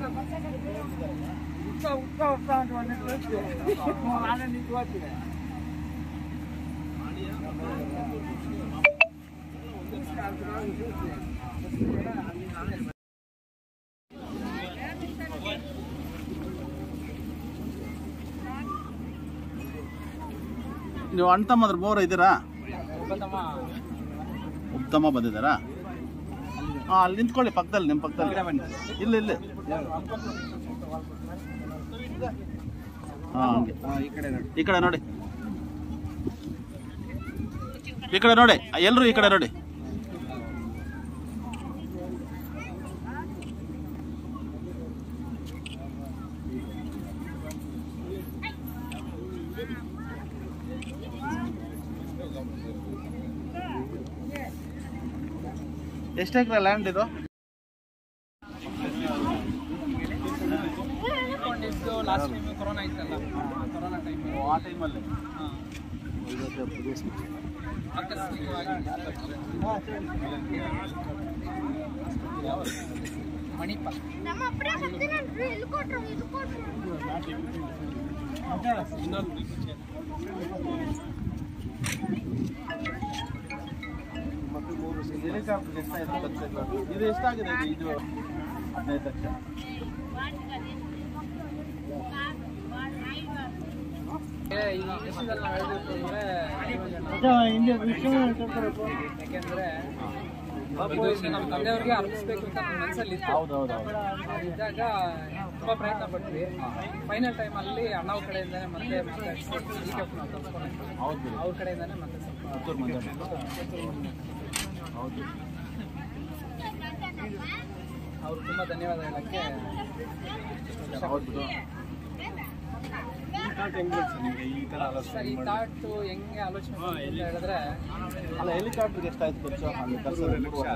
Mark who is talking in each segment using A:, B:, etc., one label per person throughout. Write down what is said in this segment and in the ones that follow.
A: ఉత్సవ ఉత్సవ ఉత్సవం అంటే నీకు వచ్చింది
B: ನೀವು ಅಣ್ಣ ತಮ್ಮದ್ರ ಮೂವರು ಇದ್ದೀರಾ ಉತ್ತಮ ಬಂದಿದ್ದಾರಾ ಹಾಂ ಅಲ್ಲಿ ನಿಂತ್ಕೊಳ್ಳಿ ಪಕ್ಕದಲ್ಲಿ ನಿಮ್ಮ ಪಕ್ಕದಲ್ಲಿ ಇಲ್ಲ ಇಲ್ಲ ಹಾಂ ಹಂಗೆ
A: ಈ ಕಡೆ ನೋಡಿ
B: ಈ ಕಡೆ ನೋಡಿ ಈ ಕಡೆ ನೋಡಿ ಎಲ್ಲರೂ ಈ ಕಡೆ ನೋಡಿ ಎಷ್ಟು ಎಕರೆ ಲ್ಯಾಂಡ್ ಇದು
A: ಕೊಂಡಿದ್ದು ಲಾಸ್ಟ್ ಟೈಮ್ ಕೊರೋನಾ ಇತ್ತಲ್ಲ ಕೊರೋನಾ ಟೈಮ್
B: ಆ ಟೈಮಲ್ಲಿ
A: ಆಕಸ್ಮಿಕವಾಗಿ ಮಣಿಪ
C: ನಮ್ಮ ಅಪ್ಪನೇ ಬರ್ತೀನಂದ್ರು ಎಲ್ಲಿ ಕೊಟ್ರು ಇದು ಕೊಟ್ರು
B: ಹೆಲಿಕಾಪ್ಟರ್ ಎಷ್ಟಾಯ್ತು ಖರ್ಚು? ಇದು ಎಷ್ಟಾಗಿದೆ ಇದು ಹದಿನೈದು ಲಕ್ಷ
A: ಈ ವಿಷಯದಲ್ಲಿ ನಾವು ಹೇಳಬೇಕು ಅಂದ್ರೆ ಯಾಕೆಂದ್ರೆ ಇದು ಈಗ ನಮ್ಮ ತಂದೆಯವ್ರಿಗೆ ಅರ್ಪಿಸ್ಬೇಕು ಅಂತ ನನ್ನ ಮನಸ್ಸಲ್ಲಿ ಇತ್ತು
B: ಹೌದು ಹೌದು ಹೌದು
A: ಇದ್ದಾಗ ತುಂಬಾ ಪ್ರಯತ್ನ ಪಟ್ವಿ ಫೈನಲ್ ಟೈಮ್ ಅಲ್ಲಿ ಅಣ್ಣವ್ರ ಕಡೆಯಿಂದಾನೆ ಮತ್ತೆ ಮಾತಾಡಿಸಿ ಡಿ ಕೆ
B: ಹೌದು
A: ಅವ್ರ ಕಡೆಯಿಂದಾನೆ ಮತ್ತೆ ಸ್ವಲ್ಪ
B: ಪುತ್ತೂರು ಮಂಜಾನೆ ಹೌದು
A: ಅವ್ರು ತುಂಬಾ ಧನ್ಯವಾದ ಹೇಳಕ್ಕೆ
B: ಹೌದು
A: ಸರ್ ಈ ಥಾಟ್ ಹೆಂಗೆ ಆಲೋಚನೆ ಮಾಡಿದ್ದು ಅಂತ ಹೇಳಿದ್ರೆ
B: ಅಲ್ಲ ಹೆಲಿಕಾಪ್ಟರ್ಗೆ ಎಷ್ಟಾಯ್ತು ಖರ್ಚು ಅಲ್ಲಿ ಕರ್ಸೋದು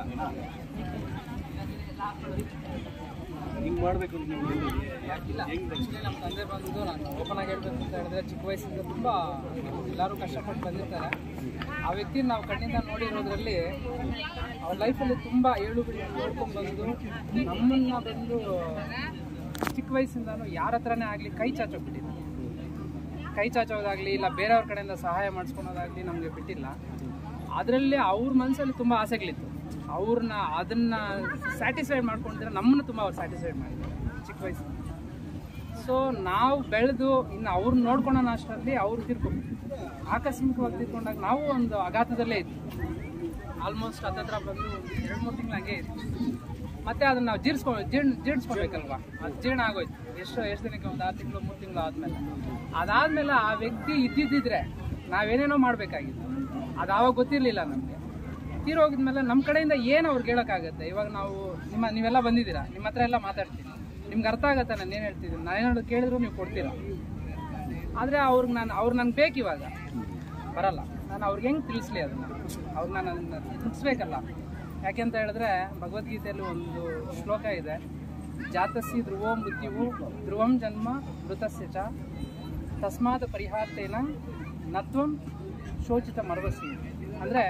B: ಹಿಂಗೆ ಮಾಡಬೇಕು
A: ಇಲ್ಲ ಆಕ್ಚುಲಿ ನಮ್ಮ ತಂದೆ ಬಂದು ನಾನು ಓಪನ್ ಆಗಿ ಹೇಳ್ಬೇಕು ಅಂತ ಹೇಳಿದ್ರೆ ಚಿಕ್ಕ ವಯಸ್ಸಿಂದ ತುಂಬಾ ಎಲ್ಲರೂ ಕಷ್ಟಪಟ್ಟು ಬಂದಿರ್ತಾರೆ ಆ ವ್ಯಕ್ತಿನ ನಾವು ಕಣ್ಣಿಂದ ನೋಡಿರೋದ್ರಲ್ಲಿ ಅವ್ರ ಲೈಫಲ್ಲಿ ತುಂಬಾ ಏಳು ಬಿಡಿ ನೋಡ್ಕೊಂಡು ಬಂದು ನಮ್ಮನ್ನ ಬಂದು ಚಿಕ್ಕ ವಯಸ್ಸಿಂದನೂ ಯಾರ ಹತ್ರನೇ ಆಗಲಿ ಕೈ ಚಾಚೋಗ್ಬಿಟ್ಟಿಲ್ಲ ಕೈ ಚಾಚೋದಾಗ್ಲಿ ಇಲ್ಲ ಬೇರೆಯವ್ರ ಕಡೆಯಿಂದ ಸಹಾಯ ಮಾಡಿಸ್ಕೊಳೋದಾಗ್ಲಿ ನಮಗೆ ಬಿಟ್ಟಿಲ್ಲ ಅದರಲ್ಲಿ ಅವ್ರ ಮನಸ್ಸಲ್ಲಿ ತುಂಬ ಆಸೆಗಳಿತ್ತು ಅವ್ರನ್ನ ಅದನ್ನ ಸ್ಯಾಟಿಸ್ಫೈಡ್ ಮಾಡ್ಕೊಂಡಿದ್ರೆ ನಮ್ಮನ್ನು ತುಂಬ ಅವ್ರು ಸ್ಯಾಟಿಸ್ಫೈಡ್ ಮಾಡಿದ್ರು ಚಿಕ್ಕ ವಯಸ್ಸು ಸೊ ನಾವು ಬೆಳೆದು ಇನ್ನು ಅವ್ರನ್ನ ನೋಡ್ಕೊಳೋಣ ಅಷ್ಟರಲ್ಲಿ ಅವ್ರು ತೀರ್ಕೊಂಡ್ರು ಆಕಸ್ಮಿಕವಾಗಿ ತೀರ್ಕೊಂಡಾಗ ನಾವು ಒಂದು ಆಘಾತದಲ್ಲೇ ಇದ್ವಿ ಆಲ್ಮೋಸ್ಟ್ ಹತ್ತತ್ರ ಬಂದು ಎರಡು ಮೂರು ತಿಂಗಳು ಹಂಗೆ ಇತ್ತು ಮತ್ತೆ ಅದನ್ನ ನಾವು ಜೀರ್ಸ್ಕೊ ಜೀರ್ಣ ಜೀರ್ಣಿಸ್ಕೊಳ್ಬೇಕಲ್ವಾ ಅದು ಜೀರ್ಣ ಆಗೋಯ್ತು ಎಷ್ಟು ಎಷ್ಟು ದಿನಕ್ಕೆ ಒಂದು ಆರು ತಿಂಗಳು ಮೂರು ತಿಂಗಳು ಆದ್ಮೇಲೆ ಅದಾದ್ಮೇಲೆ ಆ ವ್ಯಕ್ತಿ ಇದ್ದಿದ್ದಿದ್ರೆ ನಾವೇನೇನೋ ಮಾಡಬೇಕಾಗಿತ್ತು ಅದು ಆವಾಗ ಗೊತ್ತಿರಲಿಲ್ಲ ನಮಗೆ ತೀರೋಗಿದ್ಮೇಲೆ ನಮ್ಮ ಕಡೆಯಿಂದ ಏನು ಅವ್ರಿಗೆ ಹೇಳೋಕ್ಕಾಗತ್ತೆ ಇವಾಗ ನಾವು ನಿಮ್ಮ ನೀವೆಲ್ಲ ಬಂದಿದ್ದೀರಾ ನಿಮ್ಮ ಹತ್ರ ಎಲ್ಲ ಮಾತಾಡ್ತೀನಿ ನಿಮ್ಗೆ ಅರ್ಥ ಆಗತ್ತೆ ನಾನು ಏನು ಹೇಳ್ತಿದ್ದೀನಿ ನಾನು ಏನಾದ್ರು ಕೇಳಿದ್ರು ನೀವು ಕೊಡ್ತೀರಾ ಆದರೆ ಅವ್ರಿಗೆ ನಾನು ಅವ್ರು ನನಗೆ ಬೇಕು ಇವಾಗ ಬರಲ್ಲ ನಾನು ಅವ್ರಿಗೆ ಹೆಂಗೆ ತಿಳಿಸ್ಲಿ ಅದನ್ನು ಅವ್ರಿಗೆ ನಾನು ಅದನ್ನು ತಿಳಿಸ್ಬೇಕಲ್ಲ ಯಾಕೆಂತ ಹೇಳಿದ್ರೆ ಭಗವದ್ಗೀತೆಯಲ್ಲಿ ಒಂದು ಶ್ಲೋಕ ಇದೆ ಜಾತಸ್ಸಿ ಧ್ರುವೋ ಮೃತ್ಯುವು ಧ್ರುವಂ ಜನ್ಮ ಮೃತಸ್ಯ ಚ ತಸ್ಮಾತ್ ಪರಿಹಾರ್ತೇನ ನತ್ವಂ ಶೋಚಿತ ಮರವಸಿ ಅಂದರೆ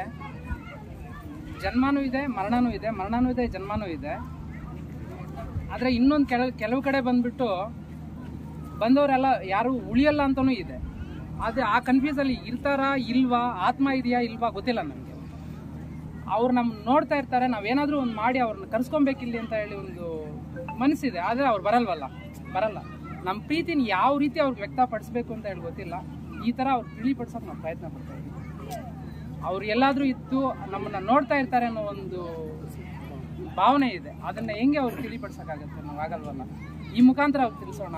A: ಜನ್ಮನೂ ಇದೆ ಮರಣನೂ ಇದೆ ಮರಣನೂ ಇದೆ ಜನ್ಮನೂ ಇದೆ ಆದರೆ ಇನ್ನೊಂದು ಕೆಲ ಕೆಲವು ಕಡೆ ಬಂದ್ಬಿಟ್ಟು ಬಂದವರೆಲ್ಲ ಯಾರು ಉಳಿಯಲ್ಲ ಅಂತಲೂ ಇದೆ ಆದರೆ ಆ ಕನ್ಫ್ಯೂಸಲ್ಲಿ ಇರ್ತಾರಾ ಇಲ್ವಾ ಆತ್ಮ ಇದೆಯಾ ಇಲ್ವಾ ಗೊತ್ತಿಲ್ಲ ನಮಗೆ ಅವ್ರು ನಮ್ಮ ನೋಡ್ತಾ ಇರ್ತಾರೆ ನಾವೇನಾದರೂ ಒಂದು ಮಾಡಿ ಅವ್ರನ್ನ ಕರ್ಸ್ಕೊಬೇಕಿಲ್ಲಿ ಅಂತ ಹೇಳಿ ಒಂದು ಮನಸ್ಸಿದೆ ಆದರೆ ಅವ್ರು ಬರಲ್ವಲ್ಲ ಬರಲ್ಲ ನಮ್ಮ ಪ್ರೀತಿನ ಯಾವ ರೀತಿ ಅವ್ರಿಗೆ ವ್ಯಕ್ತಪಡಿಸ್ಬೇಕು ಅಂತ ಹೇಳಿ ಗೊತ್ತಿಲ್ಲ ಈ ಥರ ಅವ್ರು ತಿಳಿಪಡಿಸೋಕೆ ನಾವು ಪ್ರಯತ್ನ ಪಡ್ತಾ ಇದ್ದೀವಿ ಅವ್ರು ಎಲ್ಲಾದರೂ ಇದ್ದು ನಮ್ಮನ್ನ ನೋಡ್ತಾ ಇರ್ತಾರೆ ಅನ್ನೋ ಒಂದು ಭಾವನೆ ಇದೆ ಅದನ್ನ ಹೆಂಗೆ ಅವ್ರು ತಿಳಿಪಡಿಸೋಕ್ಕಾಗತ್ತೆ ನಾವು ಆಗಲ್ವಲ್ಲ ಈ ಮುಖಾಂತರ ಅವ್ರು ತಿಳಿಸೋಣ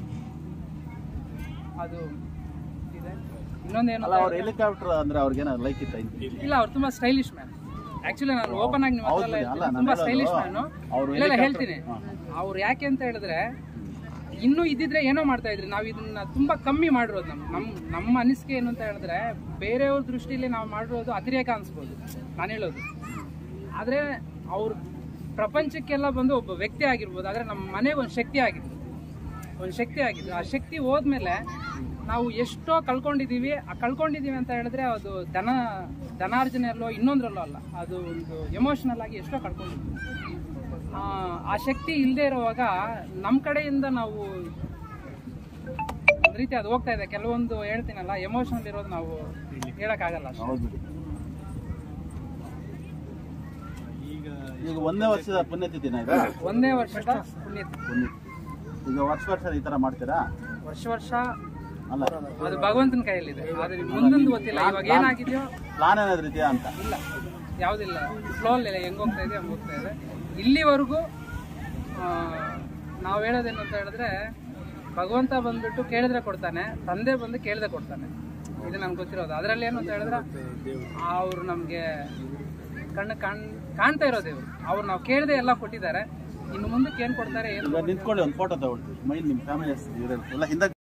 A: ಅದು ಇದೆ ಇನ್ನೊಂದೇನು
B: ಅಲ್ಲ ಅವ್ರ ಹೆಲಿಕಾಪ್ಟರ್ ಅಂದ್ರೆ ಅವ್ರಿಗೇನ ಲೈಕ್ ಇತ್ತ
A: ಇಲ್ಲ ಅವ್ರು ತುಂಬಾ ಸ್ಟೈಲಿಶ್ ಮ್ಯಾನ್ ಆಕ್ಚುಲಿ ನಾನು ಓಪನ್ ಆಗಿ ನಿಮ್ಮ ಹತ್ರ ಎಲ್ಲ
B: ಹೌದು, ಅಲ್ಲ,
A: ಹೇಳ್ತೀನಿ.
B: ನಾನು
A: ತುಂಬಾ
B: ಹೇಳೋದು,
A: ಸ್ಟೈಲಿಶ್ ಮ್ಯಾನು
B: ಅವ್ರು
A: ಇಲ್ಲ ಇಲ್ಲ,
B: helicopter-
A: ಹೇಳ್ತೀನಿ
B: ಹಾ.
A: ಅವ್ರು ಯಾಕೆ ಅಂತ ಹೇಳಿದ್ರೆ ಇನ್ನೂ ಇದ್ದಿದ್ರೆ ಏನೋ ಮಾಡ್ತಾ ಇದ್ರಿ ನಾವು ಇದನ್ನ ತುಂಬಾ ಕಮ್ಮಿ ಮಾಡಿರೋದು ನಮ್ ನಮ್ ನಮ್ಮ ಅನಿಸಿಕೆ ಏನು ಅಂತ ಹೇಳಿದ್ರೆ ಬೇರೆಯವ್ರ ದೃಷ್ಟಿಯಲ್ಲಿ ನಾವು ಮಾಡಿರೋದು ಅತಿರೇಕ ಅನ್ಸ್ಬೋದು ನಾನು ಹೇಳೋದು ಆದ್ರೆ ಅವ್ರ ಪ್ರಪಂಚಕ್ಕೆಲ್ಲ ಬಂದು ಒಬ್ಬ ವ್ಯಕ್ತಿ ಆಗಿರ್ಬೋದು ಆದ್ರೆ ನಮ್ಮ ಮನೆಗೆ ಒಂದು ಶಕ್ತಿ ಆಗಿತ್ತು ಒಂದು ಶಕ್ತಿ ಆಗಿತ್ತು ಆ ಶಕ್ತಿ ಹೋದ್ಮೇಲೆ ನಾವು ಎಷ್ಟೋ ಕಳ್ಕೊಂಡಿದ್ದೀವಿ ಆ ಕಳ್ಕೊಂಡಿದ್ದೀವಿ ಅಂತ ಹೇಳಿದ್ರೆ ಅದು ಧನ ಧನಾರ್ಜನೆಯಲ್ಲೋ ಇನ್ನೊಂದ್ರಲ್ಲೋ ಅಲ್ಲ ಅದು ಒಂದು ಎಮೋಷನಲ್ ಆಗಿ ಎಷ್ಟೋ ಕಳ್ಕೊಂಡಿದ್ದೀವಿ ಆ, ಆ ಶಕ್ತಿ ಇಲ್ಲದೆ ಇರುವಾಗ ನಮ್ಮ ಕಡೆಯಿಂದ ನಾವು ಒಂದ್ ರೀತಿ ಅದು ಹೋಗ್ತಾ ಇದೆ ಕೆಲವೊಂದು ಹೇಳ್ತೀನಲ್ಲ ಎಮೋಷನಲ್ ಇರೋದು ನಾವು ಹೇಳಕ್ಕಾಗಲ್ಲ ಅಷ್ಟೇ.
B: ಹೌದು ಈಗ ಒಂದೇ ವರ್ಷದ ಪುಣ್ಯತಿಥಿನ ಇದು
A: ಒಂದೇ ವರ್ಷದ ಪುಣ್ಯ
B: ಪುಣ್ಯ ಈಗ ವರ್ಷ ವರ್ಷ ಈ ತರ ಮಾಡ್ತೀರಾ
A: ವರ್ಷ ವರ್ಷ
B: ಅಲ್ಲ
A: ಅದು ಭಗವಂತನ ಕೈಯಲ್ಲಿದೆ ಆದ್ರೆ ಮುಂದೊಂದು ಗೊತ್ತಿಲ್ಲ ಇವಾಗ ಏನಾಗಿದೆಯೋ
B: ಪ್ಲಾನ್ ಏನಾದ್ರು ಇದೆಯಾ ಅಂತ
A: ಇಲ್ಲ ಯಾವುದಿಲ್ಲ ಫ್ಲೋ ಇಲ್ಲ ಹೆಂಗ್ ಹೋಗ್ತಾ ಇದೆ ಹಂಗೆ ಹೋಗ್ತಾ ಇದೆ ಇಲ್ಲಿವರೆಗೂ ನಾವು ಹೇಳೋದೇನು ಅಂತ ಹೇಳಿದ್ರೆ ಭಗವಂತ ಬಂದ್ಬಿಟ್ಟು ಕೇಳಿದ್ರೆ ಕೊಡ್ತಾನೆ ತಂದೆ ಬಂದು ಕೇಳಿದ್ರೆ ಕೊಡ್ತಾನೆ ಇದು ನನ್ಗೆ ಗೊತ್ತಿರೋದು ಅದರಲ್ಲಿ ಏನು ಅಂತ ಹೇಳಿದ್ರೆ ಅವರು ನಮಗೆ ಕಣ್ಣು ಕಾಣ್ ಕಾಣ್ತಾ ಇರೋದು ಇವರು ಅವ್ರು ನಾವು ಕೇಳದೆ ಎಲ್ಲ ಕೊಟ್ಟಿದ್ದಾರೆ ಇನ್ನು ಮುಂದಕ್ಕೆ ಏನು ಕೊಡ್ತಾರೆ ಏನು
B: ಈಗ ನಿಂತ್ಕೊಳ್ಳಿ ಒಂದು ಫೋಟೋ ತಗೊಳ್ತೀವಿ ಮೈಲ್ ನಿಮ್ಮ ಫ್ಯಾಮಿಲಿ ಇವರೆಲ್ಲ ಎಲ್ಲ ಹಿಂದೆ